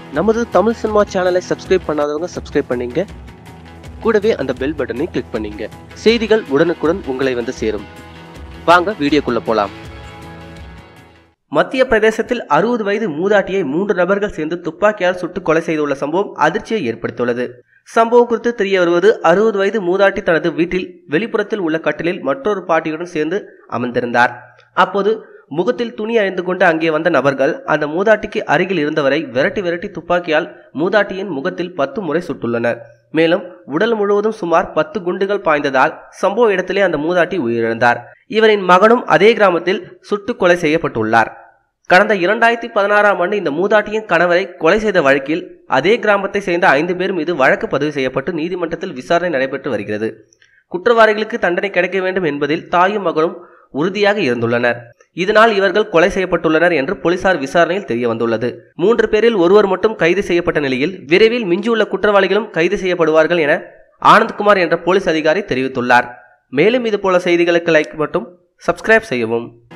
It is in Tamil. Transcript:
நமது தமிழ் சினிமா சேனலை சப்ஸ்கிரைப் பண்ணாதவங்க சப்ஸ்கிரைப் பண்ணீங்க கூடவே அந்த பெல் பட்டனை கிளிக் பண்ணீங்க செய்திகள் உடனுக்குடன் உங்களை வந்து சேரும் வாங்க வீடியோக்குள்ள போலாம் மத்திய பிரதேசத்தில் அறுபது வயது மூதாட்டியை மூன்று நபர்கள் சேர்ந்து துப்பாக்கியால் சுட்டு கொலை செய்துள்ள சம்பவம் அதிர்ச்சியை ஏற்படுத்தியுள்ளது சம்பவம் குறித்து தெரிய வருவது அறுபது வயது மூதாட்டி தனது வீட்டில் வெளிப்புறத்தில் உள்ள கட்டிலில் மற்றொரு பாட்டியுடன் சேர்ந்து அமர்ந்திருந்தார் அப்போது முகத்தில் துணி அணிந்து கொண்டு அங்கே வந்த நபர்கள் அந்த மூதாட்டிக்கு அருகில் இருந்தவரை விரட்டி விரட்டி துப்பாக்கியால் மூதாட்டியின் முகத்தில் பத்து முறை சுட்டுள்ளனர் மேலும் உடல் முழுவதும் சுமார் பத்து குண்டுகள் பாய்ந்ததால் சம்பவ இடத்திலே அந்த மூதாட்டி உயிரிழந்தார் இவரின் மகனும் அதே கிராமத்தில் சுட்டு கொலை செய்யப்பட்டுள்ளார் கடந்த இரண்டாயிரத்தி பதினாறாம் ஆண்டு இந்த மூதாட்டியின் கணவரை கொலை செய்த வழக்கில் அதே கிராமத்தை சேர்ந்த ஐந்து பேர் மீது வழக்கு பதிவு செய்யப்பட்டு நீதிமன்றத்தில் விசாரணை நடைபெற்று வருகிறது குற்றவாளிகளுக்கு தண்டனை கிடைக்க வேண்டும் என்பதில் தாயும் மகனும் உறுதியாக இருந்துள்ளனர் இதனால் இவர்கள் கொலை செய்யப்பட்டுள்ளனர் என்று போலீசார் விசாரணையில் தெரிய வந்துள்ளது மூன்று பேரில் ஒருவர் மட்டும் கைது செய்யப்பட்ட நிலையில் விரைவில் மிஞ்சியுள்ள குற்றவாளிகளும் கைது செய்யப்படுவார்கள் என ஆனந்த்குமார் என்ற போலீஸ் அதிகாரி தெரிவித்துள்ளார் மேலும் இது போல செய்திகளுக்கு லைக் மட்டும் சப்ஸ்கிரைப் செய்யவும்